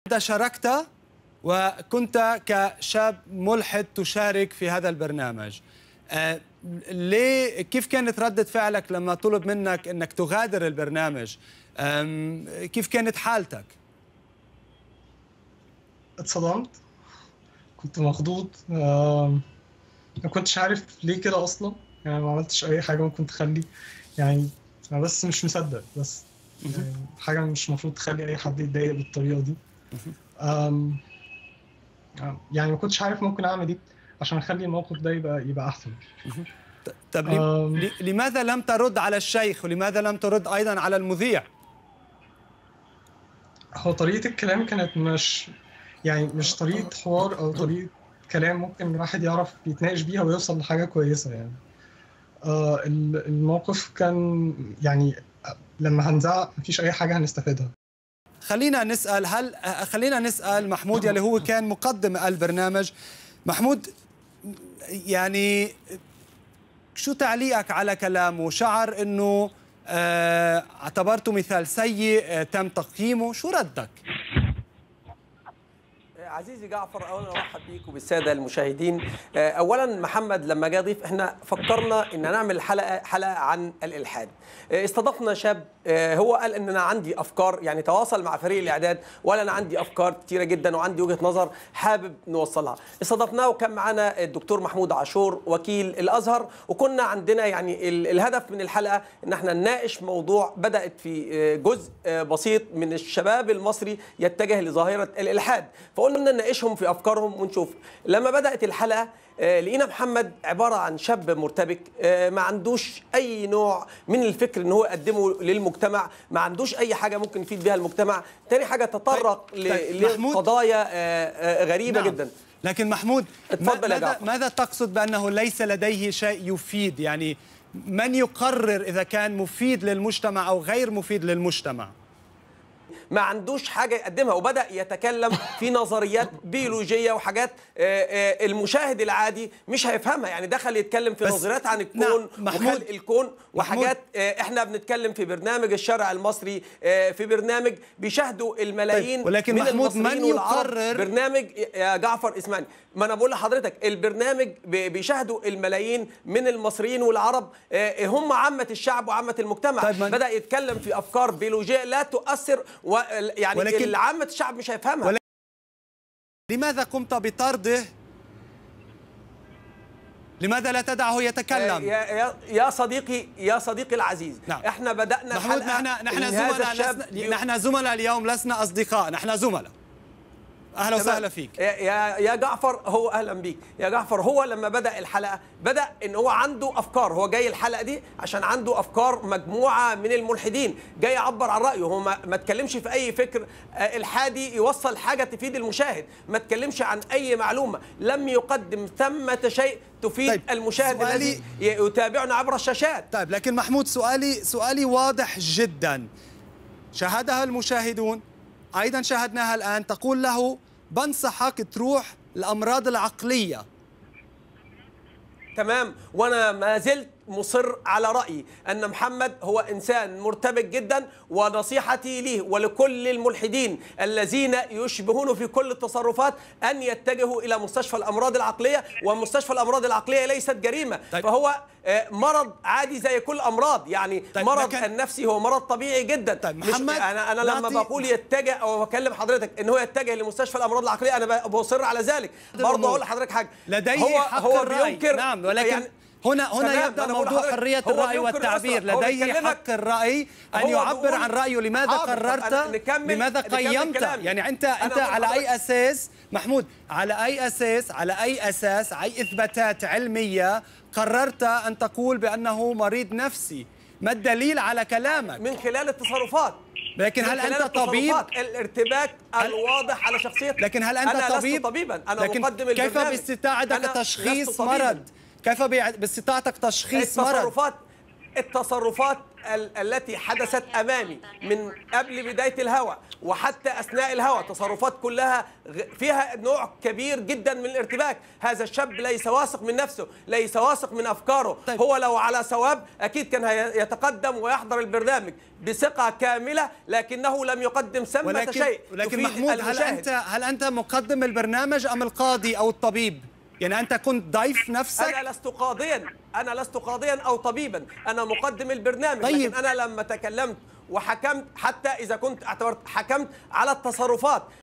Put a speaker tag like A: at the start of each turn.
A: شاركت وكنت كشاب ملحد تشارك في هذا البرنامج آه، ليه كيف كانت ردة فعلك لما طلب منك انك تغادر البرنامج أم، كيف كانت حالتك
B: اتصدمت كنت مخضوض آم، ما كنتش عارف ليه كده اصلا يعني ما عملتش اي حاجه ممكن تخلي يعني انا بس مش مصدق بس يعني حاجه مش المفروض تخلي اي حد يتضايق بالطريقه دي آم، آم، يعني ما كنتش عارف ممكن اعمل ايه عشان اخلي الموقف ده يبقى يبقى احسن
A: طب لم-
B: أم.
A: ل- لماذا لم ترد على الشيخ ولماذا لم ترد ايضا على المذيع
B: هو طريقه الكلام كانت مش يعني مش طريقه حوار او طريقه كلام ممكن الواحد يعرف يتناقش بيها ويوصل لحاجه كويسه يعني آه ال- الموقف كان يعني لما هنزعق مفيش اي حاجه هنستفيدها
A: خلينا نسال هل أه، خلينا نسال محمود يلي هو كان مقدم البرنامج محمود يعني شو تعليقك على كلامه شعر انه آه، اعتبرته مثال سيء آه، تم تقييمه شو ردك
C: عزيزي جعفر اولا ارحب بيك وبالساده المشاهدين آه، اولا محمد لما جه ضيف احنا فكرنا ان نعمل حلقه حلقه عن الالحاد آه، استضفنا شاب آه، هو قال ان انا عندي افكار يعني تواصل مع فريق الاعداد ولا انا عندي افكار كتيره جدا وعندي وجهه نظر حابب نوصلها استضفناه وكان معانا الدكتور محمود عاشور وكيل الازهر وكنا عندنا يعني ال- الهدف من الحلقه ان احنا نناقش موضوع بدات في آه، جزء آه، بسيط من الشباب المصري يتجه لظاهره الالحاد فقلنا نناقشهم في افكارهم ونشوف لما بدات الحلقه آه، لقينا محمد عباره عن شاب مرتبك آه، ما عندوش اي نوع من الفكر ان هو يقدمه للمجتمع ما عندوش اي حاجه ممكن يفيد بها المجتمع تاني حاجه تطرق
A: طيب،
C: ل-
A: طيب، محمود.
C: لقضايا آه، آه، غريبه
A: نعم.
C: جدا
A: لكن محمود
C: اتفضل يا
A: ماذا,
C: جعفر.
A: ماذا تقصد بانه ليس لديه شيء يفيد يعني من يقرر اذا كان مفيد للمجتمع او غير مفيد للمجتمع
C: ما عندوش حاجه يقدمها وبدا يتكلم في نظريات بيولوجيه وحاجات آه، آه، المشاهد العادي مش هيفهمها يعني دخل يتكلم في
A: بس-
C: نظريات عن الكون
A: نعم، محمود-
C: وخلق الكون وحاجات آه، احنا بنتكلم في برنامج الشارع المصري آه، في برنامج بيشاهدوا الملايين
A: طيب، ولكن
C: من
A: محمود، من
C: المصريين والعرب.
A: يقرر-
C: برنامج يا جعفر اسمعني ما انا بقول لحضرتك البرنامج بي- بيشاهدوا الملايين من المصريين والعرب آه، هم عامه الشعب وعامه المجتمع
A: طيب، من-
C: بدا يتكلم في افكار بيولوجيه لا تؤثر و يعني
A: ولكن-
C: ولكن عامه الشعب مش هيفهمها
A: ولكن- لماذا قمت بطرده لماذا لا تدعه
C: آه،
A: يتكلم
C: يا يا يا صديقي يا صديقي العزيز
A: نعم.
C: احنا بدانا
A: محمود
C: الحلقة
A: نحن نحن
C: إن هذا
A: زملاء
C: الشاب
A: لسنا نحن زملاء اليوم لسنا اصدقاء نحن زملاء اهلا
C: تمام.
A: وسهلا فيك
C: يا يا يا جعفر هو اهلا بيك يا جعفر هو لما بدا الحلقه بدا ان هو عنده افكار هو جاي الحلقه دي عشان عنده افكار مجموعه من الملحدين جاي يعبر عن رايه هو ما, ما اتكلمش في اي فكر آه، الحادي يوصل حاجه تفيد المشاهد ما اتكلمش عن اي معلومه لم يقدم ثمه شيء تفيد
A: طيب،
C: طيب. المشاهد
A: سؤالي-
C: الذي ي- يتابعنا عبر الشاشات
A: طيب لكن محمود سؤالي سؤالي واضح جدا شاهدها المشاهدون ايضا شاهدناها الان تقول له بنصحك تروح الامراض العقليه
C: تمام وانا ما زلت مصر على رايي ان محمد هو انسان مرتبك جدا ونصيحتي ليه ولكل الملحدين الذين يشبهونه في كل التصرفات ان يتجهوا الى مستشفى الامراض العقليه ومستشفى الامراض العقليه ليست جريمه
A: طيب.
C: فهو آه، مرض عادي زي كل الامراض يعني
A: طيب،
C: مرض
A: لكن-
C: النفسي هو مرض طبيعي جدا
A: طيب،
C: مش-
A: محمد،
C: انا انا لما
A: نعطي-
C: بقول يتجه او بكلم حضرتك ان هو يتجه لمستشفى الامراض العقليه انا بصر على ذلك برضه
A: الأمور.
C: اقول لحضرتك حاجه
A: لديه
C: هو
A: حق
C: هو
A: الرأي
C: بينكر
A: نعم ولكن
C: يعني
A: هنا هنا
C: تمام،
A: يبدا
C: أنا بقول
A: موضوع
C: لحضرتك،
A: حريه
C: هو
A: الراي
C: بينكر
A: والتعبير
C: أصلاً. هو
A: لديه
C: بيكلمك-
A: حق الراي ان
C: هو
A: يعبر
C: بيقول-
A: عن رايه لماذا
C: حاضر، طب
A: قررت
C: أنا نكمل-
A: لماذا
C: نكمل
A: قيمت
C: كلامي.
A: يعني انت
C: أنا
A: انت
C: أقول
A: على اي
C: لحضرتك-
A: اساس محمود على اي اساس على اي اساس اي اثباتات علميه قررت ان تقول بانه مريض نفسي ما الدليل على كلامك
C: من خلال التصرفات
A: لكن
C: من
A: هل
C: خلال
A: انت طبيب
C: التصرفات، الارتباك الواضح على شخصيتك
A: لكن هل انت
C: أنا
A: طبيب
C: لست طبيبا انا
A: لكن
C: مقدم
A: كيف
C: البرنامج.
A: باستطاعتك
C: أنا
A: تشخيص
C: لست طبيباً.
A: مرض كيف بع- باستطاعتك تشخيص مرض
C: التصرفات التصرفات ال- التي حدثت امامي من قبل بدايه الهوى وحتى اثناء الهوى تصرفات كلها غ- فيها نوع كبير جدا من الارتباك هذا الشاب ليس واثق من نفسه ليس واثق من افكاره
A: طيب.
C: هو لو على صواب اكيد كان هي- يتقدم ويحضر البرنامج بثقه كامله لكنه لم يقدم ثمه
A: ولكن
C: شيء
A: ولكن
C: تفيد
A: محمود هل
C: المشاهد.
A: انت هل انت مقدم البرنامج ام القاضي او الطبيب؟ يعني انت كنت ضيف نفسك؟
C: أنا لست قاضيا أنا لست قاضيا أو طبيبا أنا مقدم البرنامج
A: طيب.
C: لكن أنا لما تكلمت وحكمت حتى إذا كنت اعتبرت حكمت على التصرفات